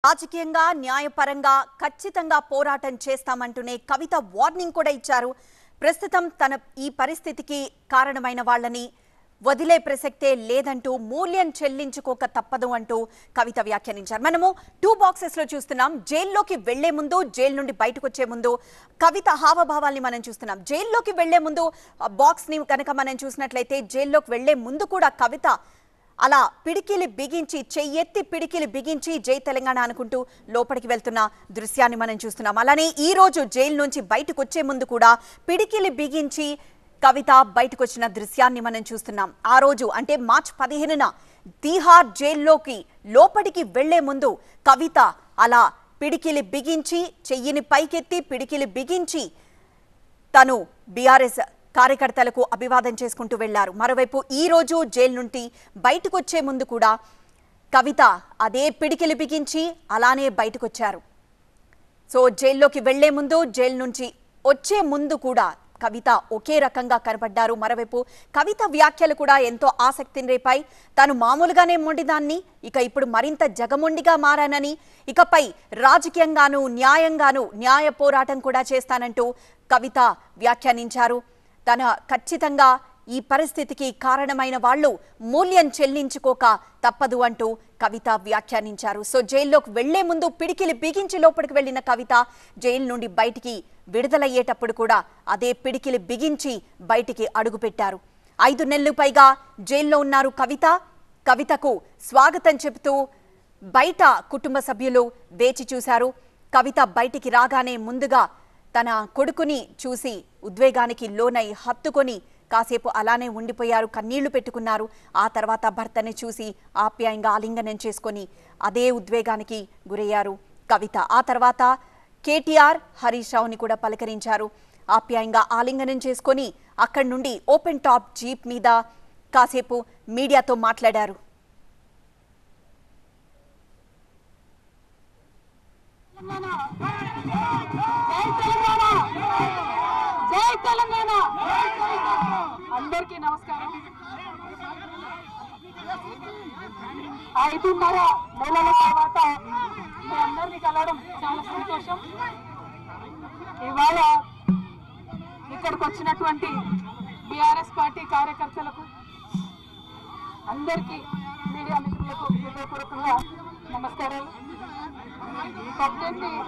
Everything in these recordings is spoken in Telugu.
రాజకీయంగా న్యాయపరంగా ఖచ్చితంగా పోరాటం చేస్తామంటూనే కవిత వార్నింగ్ కూడా ఇచ్చారు ప్రస్తుతం తన ఈ పరిస్థితికి కారణమైన వాళ్ళని వదిలే ప్రసక్తే లేదంటూ మూల్యం చెల్లించుకోక తప్పదు అంటూ కవిత వ్యాఖ్యానించారు మనము టూ బాక్సెస్ లో చూస్తున్నాం జైల్లోకి వెళ్లే ముందు జైలు నుండి బయటకు వచ్చే ముందు కవిత హావభావాల్ని మనం చూస్తున్నాం జైల్లోకి వెళ్లే ముందు బాక్స్ ని కనుక మనం చూసినట్లయితే జైల్లోకి వెళ్లే ముందు కూడా కవిత అలా పిడికిలి బిగించి చెయ్యెత్తి పిడికిలి బిగించి జై తెలంగాణ అనుకుంటూ లోపలికి వెళ్తున్న దృశ్యాన్ని మనం చూస్తున్నాం అలానే ఈ రోజు జైలు నుంచి బయటకు వచ్చే ముందు కూడా పిడికిలి బిగించి కవిత బయటకు వచ్చిన దృశ్యాన్ని మనం చూస్తున్నాం ఆ రోజు అంటే మార్చ్ పదిహేనున తీహార్ జైల్లోకి లోపలికి వెళ్లే ముందు కవిత అలా పిడికిలి బిగించి చెయ్యిని పైకెత్తి పిడికిలి బిగించి తను బీఆర్ఎస్ కార్యకర్తలకు అభివాదం చేసుకుంటూ వెళ్లారు మరోవైపు ఈ రోజు జైలు నుండి బయటకు వచ్చే ముందు కూడా కవిత అదే పిడికిలి బిగించి అలానే బయటకొచ్చారు సో జైల్లోకి వెళ్లే ముందు జైలు నుంచి వచ్చే ముందు కూడా కవిత ఒకే రకంగా కనబడ్డారు మరోవైపు కవిత వ్యాఖ్యలు కూడా ఎంతో ఆసక్తిని రేపాయి తాను మామూలుగానే మొండిదాన్ని ఇక ఇప్పుడు మరింత జగమొండిగా మారానని ఇకపై రాజకీయంగాను న్యాయంగాను న్యాయ పోరాటం కూడా చేస్తానంటూ కవిత వ్యాఖ్యానించారు తన ఖచ్చితంగా ఈ పరిస్థితికి కారణమైన వాళ్ళు మూల్యం చెల్లించుకోక తప్పదు అంటూ కవిత వ్యాఖ్యానించారు సో జైల్లోకి వెళ్లే ముందు పిడికిలి బిగించి లోపలికి వెళ్లిన కవిత జైలు నుండి బయటికి విడుదలయ్యేటప్పుడు కూడా అదే పిడికిలి బిగించి బయటికి అడుగుపెట్టారు ఐదు నెలలు పైగా జైల్లో ఉన్నారు కవిత కవితకు స్వాగతం చెబుతూ బయట కుటుంబ సభ్యులు వేచి చూశారు కవిత బయటికి రాగానే ముందుగా తన కొడుకుని చూసి ఉద్వేగానికి లోనై హత్తుకొని కాసేపు అలానే ఉండిపోయారు కన్నీళ్లు పెట్టుకున్నారు ఆ తర్వాత భర్తని చూసి ఆప్యాయంగా ఆలింగనం చేసుకొని అదే ఉద్వేగానికి గురయ్యారు కవిత ఆ తర్వాత కేటీఆర్ హరీష్ రావుని కూడా పలకరించారు ఆప్యాయంగా ఆలింగనం చేసుకొని అక్కడి నుండి ఓపెన్ టాప్ జీప్ మీద కాసేపు మీడియాతో మాట్లాడారు జై తెలంగాణ జై తెలంగాణ అందరికీ నమస్కారం ఐదున్నర నెలల తర్వాత మీ అందరినీ కలవడం చాలా సంతోషం ఇవాళ ఇక్కడికి వచ్చినటువంటి బీఆర్ఎస్ పార్టీ కార్యకర్తలకు అందరికీ మీడియా మిత్రులకు హృదయపూర్వకంగా నమస్కారాలు పద్దెనిమిది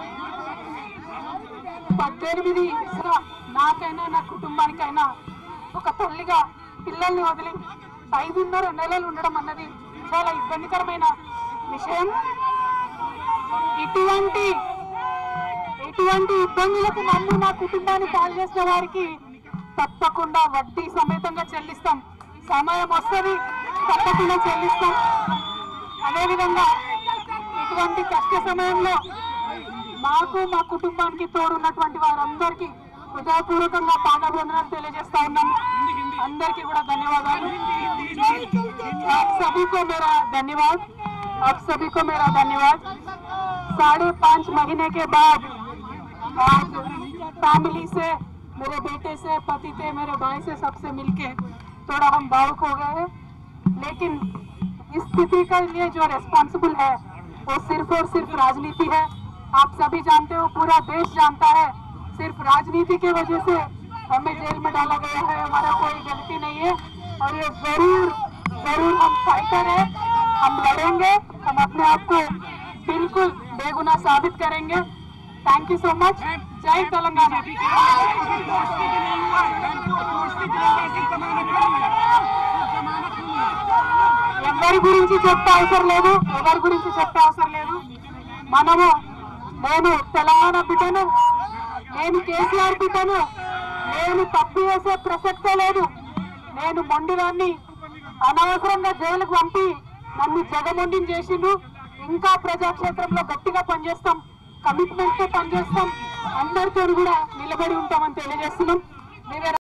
పద్దెనిమిది సంవత్సరాల నాకైనా నా కుటుంబానికైనా ఒక తల్లిగా పిల్లల్ని వదిలి ఐదున్నర నెలలు ఉండడం అన్నది చాలా ఇబ్బందికరమైన విషయం ఇటువంటి ఇటువంటి ఇబ్బందులకు నన్ను నా కుటుంబాన్ని పాలు చేసిన వారికి తప్పకుండా వడ్డీ సమేతంగా చెల్లిస్తాం సమయం వస్తుంది తప్పకుండా చెల్లిస్తాం అదేవిధంగా ఇటువంటి కష్ట సమయంలో మాకు మా కుటుంబానికి తోడున్నటువంటి వారందరికీ హృదయపూర్వకంగా పాదాభివందనాలు తెలియజేస్తా ఉన్నాము అందరికీ కూడా ధన్యవాదాలు आप सभी को मेरा धन्यवाद आप सभी को मेरा धन्यवाद साढ़े पाँच महीने के बाद आज फैमिली से मेरे बेटे से पति से मेरे भाई से सबसे मिलके थोड़ा हम भावुक हो गए हैं लेकिन इस स्थिति के लिए जो रेस्पॉन्सिबल है वो सिर्फ और सिर्फ राजनीति है आप सभी जानते हो पूरा देश जानता है सिर्फ राजनीति की वजह से हमें जेल में डाला गया है हमारा कोई गलती नहीं है और ये जरूर जरूर हम फाइटर है हम लड़ेंगे हम अपने आप को बिल्कुल बेगुनाह साबित करेंगे थैंक यू सो मच जय तेलंगाना ఎవరి గురించి చెప్పే అవసరం లేదు ఎవరి గురించి చెప్పే అవసరం లేదు మనము నేను తెలంగాణ బిడ్డను నేను కేసీఆర్ బిడ్డను నేను తప్పు చేసే ప్రసక్తే లేదు నేను మొండిదాన్ని అనవసరంగా జైలుకు పంపి నన్ను జగమొండిని చేసిండు ఇంకా ప్రజాక్షేత్రంలో గట్టిగా పనిచేస్తాం కమిట్మెంట్ తో పనిచేస్తాం అందరితో కూడా నిలబడి ఉంటామని తెలియజేస్తున్నాం మీరే